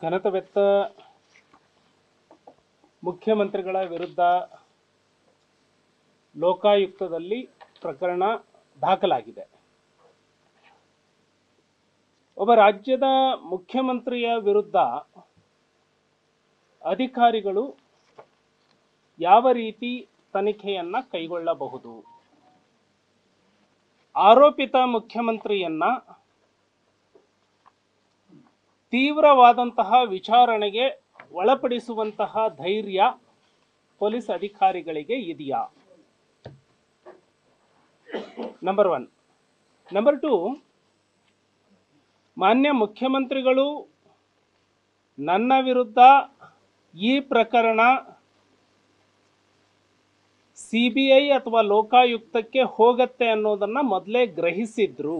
ಘನತವೆತ್ತ ಮುಖ್ಯಮಂತ್ರಿಗಳ ವಿರುದ್ಧ ಲೋಕಾಯುಕ್ತದಲ್ಲಿ ಪ್ರಕರಣ ದಾಖಲಾಗಿದೆ ಒಬ್ಬ ರಾಜ್ಯದ ಮುಖ್ಯಮಂತ್ರಿಯ ವಿರುದ್ಧ ಅಧಿಕಾರಿಗಳು ಯಾವ ರೀತಿ ತನಿಖೆಯನ್ನ ಕೈಗೊಳ್ಳಬಹುದು ಆರೋಪಿತ ಮುಖ್ಯಮಂತ್ರಿಯನ್ನ ತೀವ್ರವಾದಂತಹ ವಿಚಾರಣೆಗೆ ಒಳಪಡಿಸುವಂತಹ ಧೈರ್ಯ ಪೊಲೀಸ್ ಅಧಿಕಾರಿಗಳಿಗೆ ಇದೆಯಾ ನಂಬರ್ ಒನ್ ನಂಬರ್ ಟು ಮಾನ್ಯ ಮುಖ್ಯಮಂತ್ರಿಗಳು ನನ್ನ ವಿರುದ್ಧ ಈ ಪ್ರಕರಣ ಸಿ ಬಿ ಐ ಅಥವಾ ಲೋಕಾಯುಕ್ತಕ್ಕೆ ಹೋಗತ್ತೆ ಅನ್ನೋದನ್ನ ಮೊದಲೇ ಗ್ರಹಿಸಿದ್ರು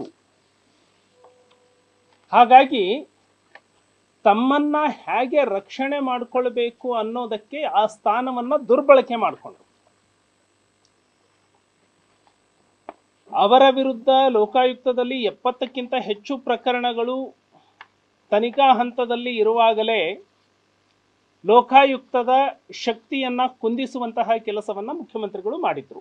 ಹಾಗಾಗಿ ತಮ್ಮನ್ನ ಹೇಗೆ ರಕ್ಷಣೆ ಮಾಡಿಕೊಳ್ಬೇಕು ಅನ್ನೋದಕ್ಕೆ ಆ ಸ್ಥಾನವನ್ನ ದುರ್ಬಳಕೆ ಮಾಡಿಕೊಂಡ್ರು ಅವರ ವಿರುದ್ಧ ಲೋಕಾಯುಕ್ತದಲ್ಲಿ ಎಪ್ಪತ್ತಕ್ಕಿಂತ ಹೆಚ್ಚು ಪ್ರಕರಣಗಳು ತನಿಖಾ ಹಂತದಲ್ಲಿ ಇರುವಾಗಲೇ ಲೋಕಾಯುಕ್ತದ ಶಕ್ತಿಯನ್ನ ಕುಂದಿಸುವಂತಹ ಕೆಲಸವನ್ನ ಮುಖ್ಯಮಂತ್ರಿಗಳು ಮಾಡಿದ್ರು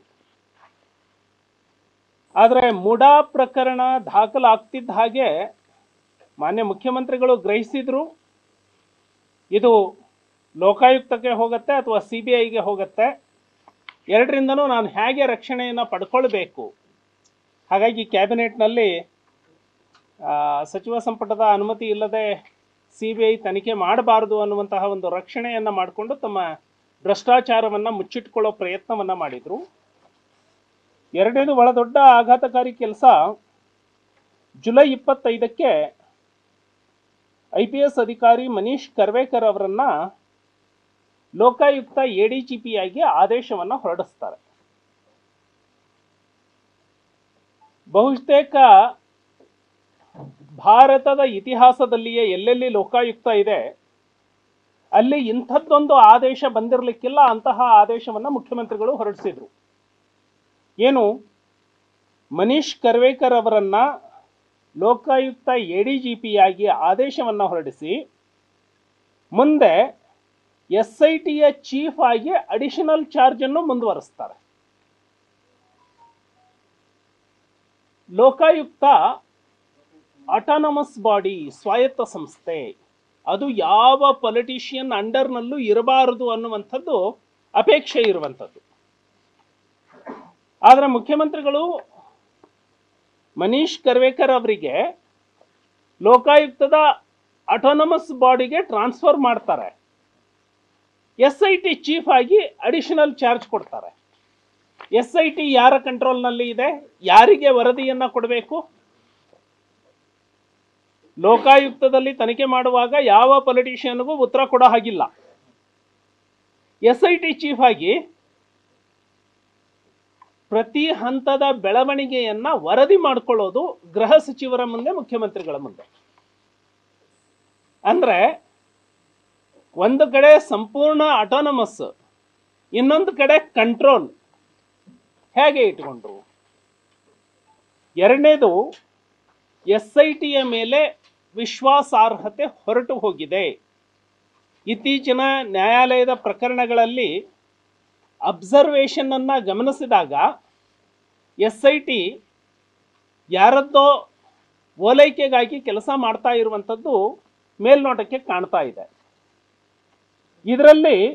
ಆದರೆ ಮುಡಾ ಪ್ರಕರಣ ದಾಖಲಾಗ್ತಿದ್ದ ಹಾಗೆ ಮಾನ್ಯ ಮುಖ್ಯಮಂತ್ರಿಗಳು ಗ್ರಹಿಸಿದ್ರು ಇದು ಲೋಕಾಯುಕ್ತಕ್ಕೆ ಹೋಗುತ್ತೆ ಅಥವಾ ಸಿ ಬಿ ಐಗೆ ಹೋಗುತ್ತೆ ಎರಡರಿಂದನೂ ನಾನು ಹೇಗೆ ರಕ್ಷಣೆಯನ್ನು ಪಡ್ಕೊಳ್ಬೇಕು ಹಾಗಾಗಿ ಕ್ಯಾಬಿನೆಟ್ನಲ್ಲಿ ಆ, ಸಚಿವ ಸಂಪುಟದ ಅನುಮತಿ ಇಲ್ಲದೆ ಸಿ ಬಿ ಐ ತನಿಖೆ ಮಾಡಬಾರದು ಅನ್ನುವಂತಹ ಒಂದು ರಕ್ಷಣೆಯನ್ನು ಮಾಡಿಕೊಂಡು ತಮ್ಮ ಭ್ರಷ್ಟಾಚಾರವನ್ನು ಮುಚ್ಚಿಟ್ಕೊಳ್ಳೋ ಪ್ರಯತ್ನವನ್ನು ಮಾಡಿದರು ಎರಡನೇದು ಬಹಳ ದೊಡ್ಡ ಆಘಾತಕಾರಿ ಕೆಲಸ ಜುಲೈ ಇಪ್ಪತ್ತೈದಕ್ಕೆ ಐ ಪಿ ಎಸ್ ಅಧಿಕಾರಿ ಮನೀಶ್ ಕರ್ವೇಕರ್ ಅವರನ್ನ Lokayukta A D G P ಆಗಿ ಆದೇಶವನ್ನು ಹೊರಡಿಸ್ತಾರೆ ಬಹುತೇಕ ಭಾರತದ ಇತಿಹಾಸದಲ್ಲಿಯೇ ಎಲ್ಲೆಲ್ಲಿ ಲೋಕಾಯುಕ್ತ ಇದೆ ಅಲ್ಲಿ ಇಂಥದ್ದೊಂದು ಆದೇಶ ಬಂದಿರಲಿಕ್ಕಿಲ್ಲ ಅಂತಹ ಆದೇಶವನ್ನು ಮುಖ್ಯಮಂತ್ರಿಗಳು ಹೊರಡಿಸಿದ್ರು ಏನು ಮನೀಶ್ ಕರ್ವೇಕರ್ ಅವರನ್ನ Lokayukta A D G P ಆಗಿ ಆದೇಶವನ್ನು ಹೊರಡಿಸಿ ಮುಂದೆ ಎಸ್ ಐ ಟಿಯ ಚೀಫ್ ಆಗಿ ಅಡಿಷನಲ್ ಚಾರ್ಜ್ ಅನ್ನು ಮುಂದುವರಿಸ್ತಾರೆ ಲೋಕಾಯುಕ್ತ ಆಟಾನಮಸ್ ಬಾಡಿ ಸ್ವಾಯತ್ತ ಸಂಸ್ಥೆ ಅದು ಯಾವ ಪೊಲಿಟಿಷಿಯನ್ ಅಂಡರ್ನಲ್ಲೂ ಇರಬಾರದು ಅನ್ನುವಂಥದ್ದು ಅಪೇಕ್ಷೆ ಇರುವಂಥದ್ದು ಆದರೆ ಮುಖ್ಯಮಂತ್ರಿಗಳು ಮನೀಶ್ ಕರ್ವೇಕರ್ ಅವರಿಗೆ ಲೋಕಾಯುಕ್ತದ ಆಟೋನಮಸ್ ಬಾಡಿಗೆ ಟ್ರಾನ್ಸ್ಫರ್ ಮಾಡ್ತಾರೆ ಎಸ್ ಐ ಟಿ ಚೀಫ್ ಆಗಿ ಅಡಿಷನಲ್ ಚಾರ್ಜ್ ಕೊಡ್ತಾರೆ ಎಸ್ ಐ ಟಿ ಯಾರ ಕಂಟ್ರೋಲ್ನಲ್ಲಿ ಇದೆ ಯಾರಿಗೆ ವರದಿಯನ್ನ ಕೊಡಬೇಕು ಲೋಕಾಯುಕ್ತದಲ್ಲಿ ತನಿಖೆ ಮಾಡುವಾಗ ಯಾವ ಪೊಲಿಟಿಷಿಯನ್ಗೂ ಉತ್ತರ ಕೊಡೋ ಹಾಗಿಲ್ಲ ಎಸ್ ಐ ಟಿ ಚೀಫ್ ಆಗಿ ಪ್ರತಿ ಹಂತದ ಬೆಳವಣಿಗೆಯನ್ನ ವರದಿ ಮಾಡಿಕೊಳ್ಳೋದು ಗೃಹ ಸಚಿವರ ಮುಂದೆ ಮುಖ್ಯಮಂತ್ರಿಗಳ ಮುಂದೆ ಅಂದ್ರೆ ಒಂದು ಕಡೆ ಸಂಪೂರ್ಣ ಆಟೋನಮಸ್ ಇನ್ನೊಂದು ಕಡೆ ಕಂಟ್ರೋಲ್ ಹೇಗೆ ಇಟ್ಕೊಂಡ್ರು ಎರಡನೇದು ಎಸ್ ಐ ಟಿಯ ಮೇಲೆ ವಿಶ್ವಾಸಾರ್ಹತೆ ಹೊರಟು ಹೋಗಿದೆ ಇತ್ತೀಚಿನ ನ್ಯಾಯಾಲಯದ ಪ್ರಕರಣಗಳಲ್ಲಿ ಅಬ್ಸರ್ವೇಷನ್ ಅನ್ನ ಗಮನಿಸಿದಾಗ ಎಸ್ ಐ ಟಿ ಯಾರದ್ದೋ ಓಲೈಕೆಗಾಗಿ ಕೆಲಸ ಮಾಡ್ತಾ ಇರುವಂಥದ್ದು ಮೇಲ್ನೋಟಕ್ಕೆ ಕಾಣ್ತಾ ಇದೆ ಇದರಲ್ಲಿ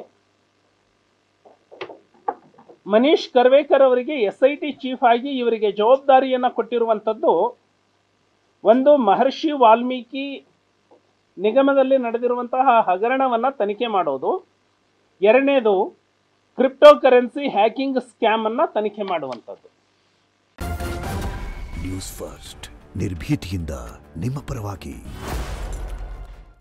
ಮನೀಶ್ ಕರ್ವೇಕರ್ ಅವರಿಗೆ ಎಸ್ ಐ ಟಿ ಚೀಫ್ ಆಗಿ ಇವರಿಗೆ ಜವಾಬ್ದಾರಿಯನ್ನು ಕೊಟ್ಟಿರುವಂಥದ್ದು ಒಂದು ಮಹರ್ಷಿ ವಾಲ್ಮೀಕಿ ನಿಗಮದಲ್ಲಿ ನಡೆದಿರುವಂತಹ ಹಗರಣವನ್ನು ತನಿಖೆ ಮಾಡೋದು ಎರಡನೇದು ಕ್ರಿಪ್ಟೋ ಕರೆನ್ಸಿ ಹ್ಯಾಕಿಂಗ್ ಸ್ಕ್ಯಾಮ್ ಅನ್ನ ತನಿಖೆ ಮಾಡುವಂಥದ್ದು ನ್ಯೂಸ್ ಫಸ್ಟ್ ನಿರ್ಭೀತಿಯಿಂದ ನಿಮ್ಮ ಪರವಾಗಿ